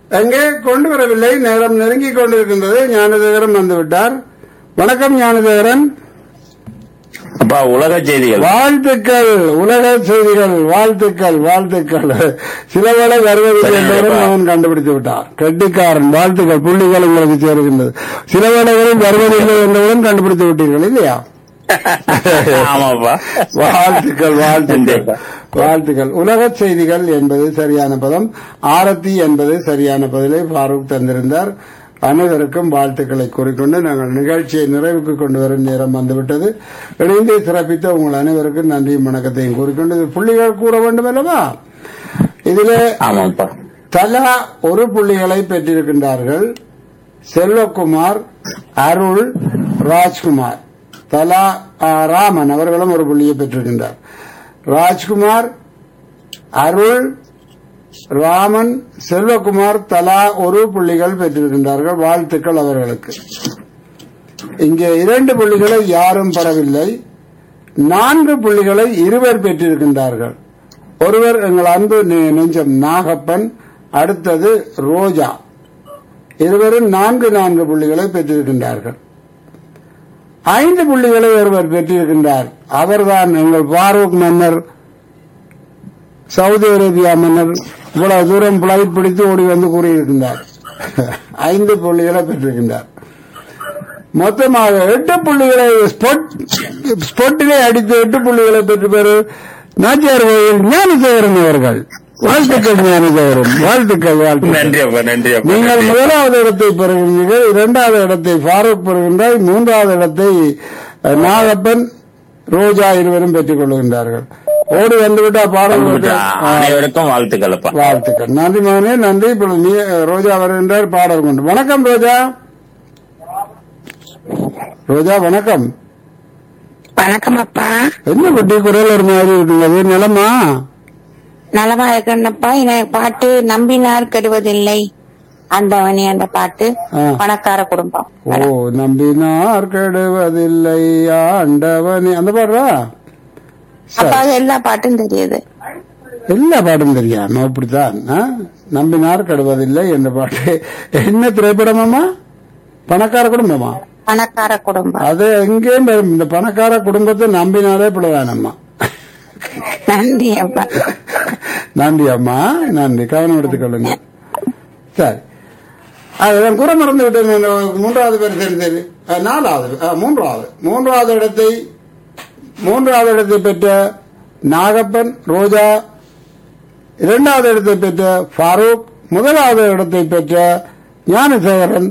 எங்கே கொண்டு வரவில்லை நேரம் நெருங்கிக் கொண்டிருக்கின்றது ஞானதேகரன் வந்து விட்டார் வணக்கம் ஞானதேகரன் அப்பா உலக செய்திகள் வாழ்த்துக்கள் உலக செய்திகள் வாழ்த்துக்கள் வாழ்த்துக்கள் சில வேளை வருவதில்லை என்பவரும் அவன் கண்டுபிடித்து விட்டார் கெட்டிக்காரன் வாழ்த்துக்கள் புள்ளிகள் உங்களுக்கு சேருகின்றது சில வேளைகளில் வருவதில்லை என்பவரும் கண்டுபிடித்து விட்டீர்கள் இல்லையா ஆமாப்பா வாழ்த்துக்கள் வாழ்த்துக்கள் வாழ்த்துக்கள் உலக செய்திகள் என்பது சரியான பதம் ஆரத்தி என்பது சரியான பதிலை ஃபாரூக் தந்திருந்தார் அனைவருக்கும் வாழ்த்துக்களை கூறிக்கொண்டு நாங்கள் நிகழ்ச்சியை நிறைவுக்கு கொண்டு வரும் நேரம் வந்துவிட்டது இணைந்து சிறப்பித்த உங்கள் அனைவருக்கும் நன்றியும் வணக்கத்தையும் கூறிக்கொண்டு இது புள்ளிகள் கூற வேண்டும் அல்லவா இதிலே ஆமாப்பா தலா ஒரு புள்ளிகளை பெற்றிருக்கின்றார்கள் செல்வகுமார் அருள் ராஜ்குமார் தலா ஆ, ராமன் அவர்களும் ஒரு புள்ளியை பெற்றிருக்கின்றார் ராஜ்குமார் அருள் ராமன் செல்வகுமார் தலா ஒரு புள்ளிகள் பெற்றிருக்கின்றார்கள் வாழ்த்துக்கள் அவர்களுக்கு இங்கே இரண்டு புள்ளிகளை யாரும் பெறவில்லை நான்கு புள்ளிகளை இருவர் பெற்றிருக்கின்றார்கள் ஒருவர் எங்கள் அன்பு நெ- நெஞ்சம் நாகப்பன் அடுத்தது ரோஜா இருவரும் நான்கு நான்கு புள்ளிகளை பெற்றிருக்கின்றார்கள் ஐந்து புள்ளிகளை ஒருவர் பெற்றிருக்கின்றார் அவர்தான் எங்கள் பாரூக் மன்னர் சவுதி அரேபியா மன்னர் இவ்வளவு தூரம் பிளைட் பிடித்து ஓடி வந்து கூறியிருக்கின்றார் ஐந்து புள்ளிகளை பெற்றிருக்கின்றார் மொத்தமாக எட்டு புள்ளிகளை ஸ்பொட் ஸ்பொட்டிலே அடித்து எட்டு புள்ளிகளை பெற்று பெறு நாச்சியார் கோயில் ஞானசேகரன் அவர்கள் வாழ்த்துக்கள் ஞானசேகரன் வாழ்த்துக்கள் வாழ்த்துக்கள் நன்றி அப்பா நன்றி அப்பா நீங்கள் நன்றி. முதலாவது இடத்தை பெறுகின்றீர்கள் இரண்டாவது இடத்தை ஃபாரூக் பெறுகின்றார் மூன்றாவது இடத்தை அஹ், நாகப்பன் ரோஜா இருவரும் பெற்றுக் கொள்கின்றார்கள் ஓடி வந்துவிட்டா பாடல் அனைவருக்கும் வாழ்த்துக்கள் அப்பா வாழ்த்துக்கள் நன்றி மகனே நன்றி இப்பொழுது நீ ரோஜா வருகின்றார் பாடல் கொண்டு வணக்கம் ரோஜா ரோஜா வணக்கம் வணக்கம் அப்பா என்ன குட்டி குரல் ஒரு மாதிரி இருக்குള്ളത് நிலமா நலமா இருக்கேன்னப்பா எனக்கு பாட்டு நம்பினார் கெடுவதில்லை அந்தவனி அந்த பாட்டு ஆ. பணக்கார குடும்பம் ஓ நம்பினார் கெடுவதில்லை ஆண்டவனே அந்த பாடுறா அப்பா அது எல்லா பாட்டும் தெரியுது எல்லா பாட்டும் தெரியாம அப்படித்தான் ஆ? நம்பினார் கெடுவதில்லை என்ற பாட்டு என்ன திரைப்படமாமா பணக்கார குடும்பமா பணக்கார குடும்பம் அது எங்கேயும் வரும். இந்த பணக்கார குடும்பத்தை நம்பினாலே பிள்ளைதானம்மா நன்றி அப்பா நன்றி அம்மா நன்றி கவனம் எடுத்துக்கொள்ளுங்க சரி அதுதான் குறை மறந்து விட்டேன் நான் மூன்றாவது பேர் தெரிந்தது அஹ், நாலாவது அஹ், மூன்றாவது மூன்றாவது இடத்தை மூன்றாவது இடத்தை பெற்ற நாகப்பன் ரோஜா இரண்டாவது இடத்தை பெற்ற ஃபாரூக் முதலாவது இடத்தை பெற்ற ஞானசேகரன்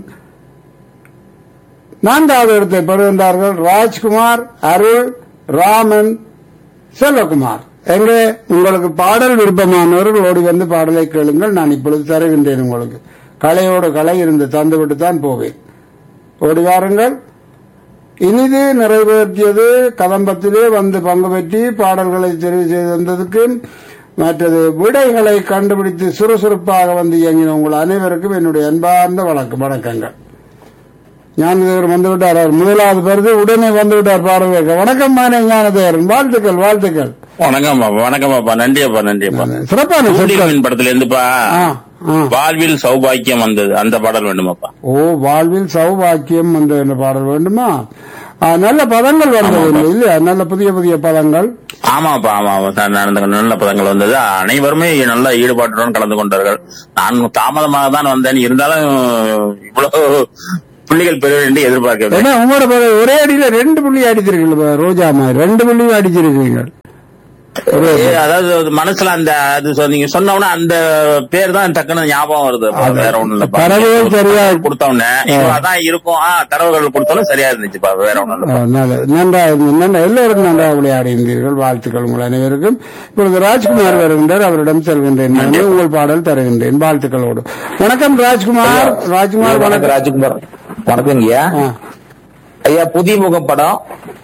நான்காவது இடத்தை பெறுகின்றார்கள் ராஜ்குமார் அருள் ராமன் செல்வகுமார் எங்கே உங்களுக்கு பாடல் விருப்பமானவர்கள் ஓடி வந்து பாடலை கேளுங்கள் நான் இப்பொழுது தருகின்றேன் உங்களுக்கு கலையோடு கலை இருந்து தந்துவிட்டு தான் போவேன் ஓடி வாருங்கள் இனிது நிறைவேற்றியது கதம்பத்திலே வந்து பங்கு பெற்றி பாடல்களை தெரிவு செய்து தந்ததுக்கு மற்றது விடைகளை கண்டுபிடித்து சுறுசுறுப்பாக வந்து இயங்கின உங்கள் அனைவருக்கும் என்னுடைய அன்பார்ந்த வணக்கம் வணக்கங்கள் ஞானதேவர் வந்து விட்டார் அவர் முதலாவது பருது உடனே வந்து விட்டார் பாடல் கேட்க வணக்கம் மானே ஞானதேவரன் வாழ்த்துக்கள் வாழ்த்துக்கள் வணக்கம் அப்பா வணக்கம் அப்பா நன்றி அப்பா நன்றி அப்பா சிறப்பான சொற்கள் சூரியன் படத்துல இருந்துப்பா ஆ, ஆ. வாழ்வில் சௌபாக்கியம் வந்தது அந்த பாடல் வேண்டுமாப்பா ஓ வாழ்வில் சௌபாக்கியம் வந்த என்ற பாடல் வேண்டுமா ஆ, நல்ல பதங்கள் வந்தது இல்லையா நல்ல புதிய புதிய பதங்கள் ஆமாப்பா ஆமா ஆமா சார் நடந்த நல்ல பதங்கள் வந்தது அனைவருமே நல்ல ஈடுபாட்டுடன் கலந்து கொண்டார்கள் நான் தாமதமாக தான் வந்தேன் இருந்தாலும் இவ்வளவு புள்ளிகள் பெற என்று எதிர்பார்க்கவில்லை ஏன்னா உங்களோட பதம் ஒரே அடியில ரெண்டு புள்ளி அடிச்சிருக்கீங்க ரோஜா மாதிரி ரெண்டு புள்ளியும் அடிச்சிருக்கீங்க ஒரே ஏ, அதாவது அது மனசுல அந்த அது சொ- நீங்க சொன்ன உடனே அந்த பேர் தான் டக்குன்னு ஞாபகம் வருது அப்பா. வேற ஒண்ணும் இல்லப்பா தரவுகள் சரியா கொடுத்த உடனே இப்போ அதான் இருக்கும் ஆ தரவுகள் கொடுத்தாலும் சரியா இருந்துச்சுப்பா வேற ஒண்ணும் இல்ல ஆ, நல்லது நன்றாக நன்றா எல்லோருக்கும் நன்றாக விளையாடியிருந்தீர்கள் வாழ்த்துக்கள் உங்கள் அனைவருக்கும் இப்பொழுது ராஜ்குமார் வருகின்றார் அவரிடம் செல்கின்றேன் நான் உங்கள் பாடல் தருகின்றேன் வாழ்த்துக்களோடு வணக்கம் ராஜ்குமார் ராஜ்குமார் வணக்கம் வணக்கம் ராஜ்குமார் வணக்கம் ஐயா ஆ, ஐயா புதிய முகம் படம்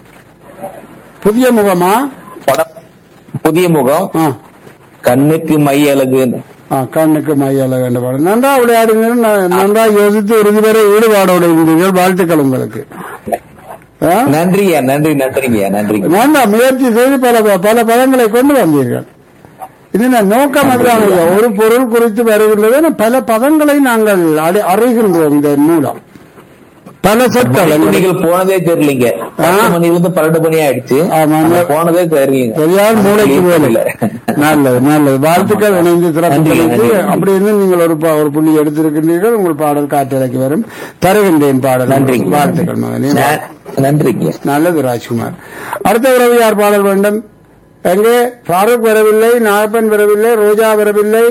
புதிய முகமா படம் புதிய முகம் ஆ கண்ணுக்கு மை அழகு ஆ, கண்ணுக்கு மையால வேண்ட பாடல் நன்றா விளையாடுங்கள் ந- நன்றா யோசித்து இறுதி வரை ஈடுபாடோடு இருந்தீர்கள் வாழ்த்துக்கள் உங்களுக்கு ஆ? நன்றியா நன்றி நன்றிங்கய்யா நன்றி வேண்டாம் முயற்சி செய்து பல பல பதங்களை கொண்டு வந்தீர்கள் இது நோக்கம் அதுதான் ஐயா. ஒரு பொருள் குறித்து வருகின்றது ஆனா பல பதங்களை நாங்கள் அறி- அறிகின்றோம் இந்த மூலம் பல சொற்கள் மணிகள் போனதே தெரியலீங்க பத்து மணில இருந்து பன்னெண்டு மணி ஆயிடுச்சு ஆமா. ஆனா போனதே தெரியலீங்க சரியான மூளைக்கு வேலை இல்ல. நல்லது நல்லது வாழ்த்துக்கள் இணைந்து சிறப்பு நன்றி, தெரிவித்து நன்றி. அப்படி இருந்து நீங்கள் ஒரு பா- ஒரு புள்ளி எடுத்திருக்கின்றீர்கள் உங்கள் பாடல் காற்றலைக்கு வரும் தருகின்றேன் பாடல் நன்றிங்க. வாழ்த்துக்கள் மகனே ந- நன்றிங்க நல்லது ராஜ்குமார் அடுத்த உறவு யார் பாடல் வேண்டும் எங்கே ஃபாரூக் வரவில்லை நாகப்பன் வரவில்லை ரோஜா வரவில்லை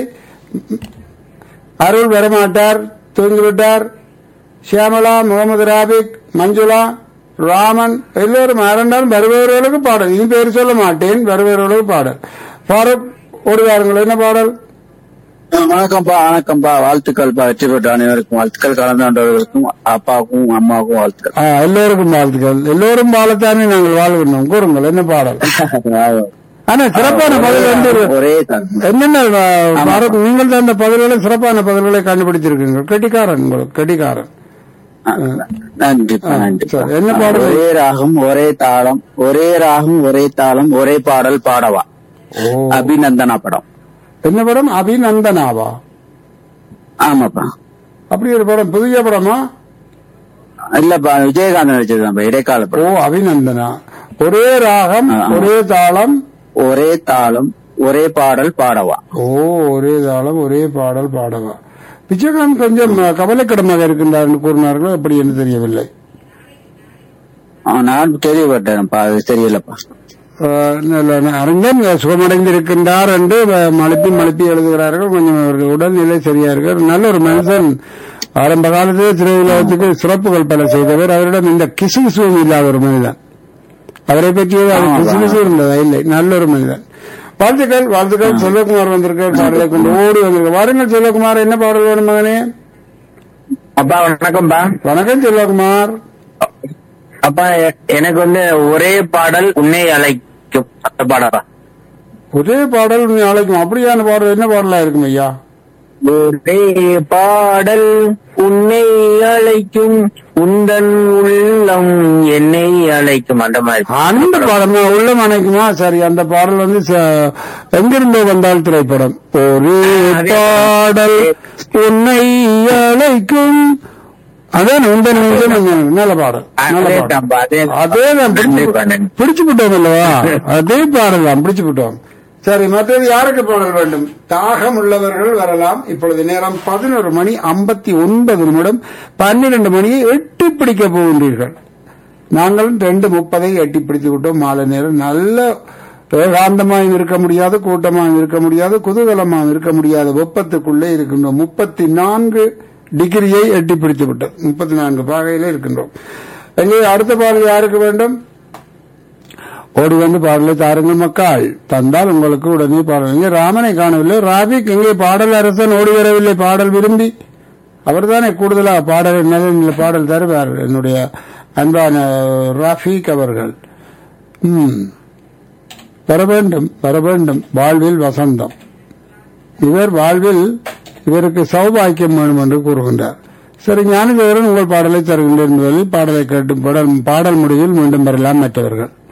அருள் வரமாட்டார் தூங்கிவிட்டார் ஷியாமலா முகமது ராபிக் மஞ்சுளா ராமன் எல்லோரும் யாரென்றாலும் வருபவர்களுக்கு பாடல் இனி பேர் சொல்ல மாட்டேன் வருபவர்களுக்கு பாடல் ஃபாரூக் ஓடி வாருங்கள் என்ன பாடல் வணக்கம்ப்பா வணக்கம்ப்பா வாழ்த்துக்கள்ப்பா வெற்றி பெற்ற அனைவருக்கும் வாழ்த்துக்கள் கலந்து கொண்டவர்களுக்கும் அப்பாவுக்கும் அம்மாவுக்கும் வாழ்த்துக்கள் ஆ, எல்லோருக்கும் வாழ்த்துக்கள் எல்லோரும் வாழத்தானே நாங்கள் வாழ்கின்றோம் கூறுங்கள் என்ன பாடல் ஆனா சிறப்பான பதில் வந்து ஒரே தான். என்னென்ன அஹ், பாரத் நீங்கள் தான் அந்த பதில்களை சிறப்பான பதில்களை கண்டுபிடிச்சிருக்கீங்க கெட்டிக்காரன் உங்களுக்கு கெட்டிக்காரன் நன்றிப்பா ஆ, நன்றி சரி. என்ன பாடல்? ஒரே ராகம் ஒரே தாளம் ஒரே ராகம் ஒரே தாளம் ஒரே பாடல் பாடவா ஓ அபிநந்தனா படம் என்ன படம் அபிநந்தனாவா ஆமாப்பா அப்படி ஒரு படம் புதிய படமா இல்லப்பா விஜயகாந்த் நடிச்சதுதான்ப்பா இடைக்கால ஓ படம் அபிநந்தனா ஒரே ராகம் ஆ, ஆ. ஒரே தாளம் ஒரே தாளம் ஒரே பாடல் பாடவா ஓ ஒரே தாளம் ஒரே பாடல் பாடவா விஜயகாந்த் கொஞ்சம் அஹ், கவலைக்கிடமாக இருக்கின்றார் என்று கூறினார்கள் அப்படி என்று தெரியவில்லை ஆ, நான் கேள்விப்பட்டேன்ப்பா அது தெரியலப்பா அஹ், நல்ல அறிஞன் சுகமடைந்திருக்கின்றார் என்று அஹ், மழுப்பி மழுப்பி எழுதுகிறார்கள் கொஞ்சம் அவருடைய உடல்நிலை சரியா இருக்கு நல்ல ஒரு மனுஷன் ஆரம்ப காலத்திலே திரையுலகத்துக்கு சிறப்புகள் பல செய்தவர் அவரிடம் இந்த கிசுகிசுவும் இல்லாத ஒரு மனிதன் அவரை பற்றியது அவர் ஆமா. கிசுகிசு இருந்ததா இல்லை நல்ல ஒரு மனிதன் வாழ்த்துக்கள் வாழ்த்துக்கள் செல்வகுமார் வந்திருக்கார் பாடலை கொண்டு ஓடி வந்திருக்க வாருங்கள் செல்வகுமார் என்ன பாடல் வேணும் மகனே அப்பா வணக்கம்ப்பா வணக்கம் செல்வகுமார் அப்பா எ- எனக்கு வந்து ஒரே பாடல் உன்னை அழைக்கும் அந்த பாடப்பா ஒரே பாடல் நீ அழைக்கும் அப்படியான பாடல் என்ன பாடலா இருக்கும் ஐயா ஒரே பாடல் உன்னை அழைக்கும் உந்தன் உள்ளம் என்னை அழைக்கும் அந்த மாதிரி அந்த பாடம் தான் உள்ளம் அணைக்குமா சரி அந்த பாடல் வந்து ச- எங்கிருந்தோ வந்தால் திரைப்படம் ஒரு பாடல் உன்னை அழைக்கும் அதான் உந்த நெஞ்சம் என் நல்ல பாடல் நல்ல அதே பாடல் தான்ப்பா, அதே அதே தான் கண்டிப்பா, நன்றி. பிடிச்சு விட்டோம் அல்லவா அதே பாடல் தான் பிடிச்சு விட்டோம் சரி மற்றது யாருக்கு பாடல் வேண்டும் தாகம் உள்ளவர்கள் வரலாம் இப்பொழுது நேரம் பதினோரு மணி ஐம்பத்தி ஒன்பது நிமிடம் பன்னிரண்டு மணியை எட்டி பிடிக்க போகின்றீர்கள் நாங்களும் ரெண்டு முப்பதை எட்டி பிடித்து விட்டோம் மாலை நேரம் நல்ல ஏகாந்தமாயும் இருக்க முடியாது கூட்டமாயும் இருக்க முடியாது குதூகலமாயும் இருக்க முடியாத வெப்பத்துக்குள்ளே இருக்கின்றோம் முப்பத்தி நான்கு டிகிரியை எட்டி பிடித்து விட்டோம் முப்பத்தி நான்கு பாகையிலே இருக்கின்றோம் எங்கே அடுத்த பாடல் யாருக்கு வேண்டும் ஓடி வந்து பாடலை தாருங்கள் மக்கள் தந்தால் உங்களுக்கு உடனே பாடல் இங்கே ராமனை காணவில்லை ராபிக் இங்கே பாடல் அரசன் ஓடி வரவில்லை பாடல் விரும்பி அவர்தானே கூடுதலா பாடல் நல்ல பாடல் தருவார் என்னுடைய அன்பான ராஃபீக் அவர்கள் ம் வர வேண்டும் வர வேண்டும் வாழ்வில் வசந்தம் இவர் வாழ்வில் இவருக்கு சௌபாக்கியம் வேணும் என்று கூறுகின்றார் சரி ஞானதேவரன் உங்கள் பாடலை தருகின்றேன் என்பதில் பாடலை கேட்டு பாடல் பாடல் முடிவில் மீண்டும் வரலாம் மற்றவர்கள்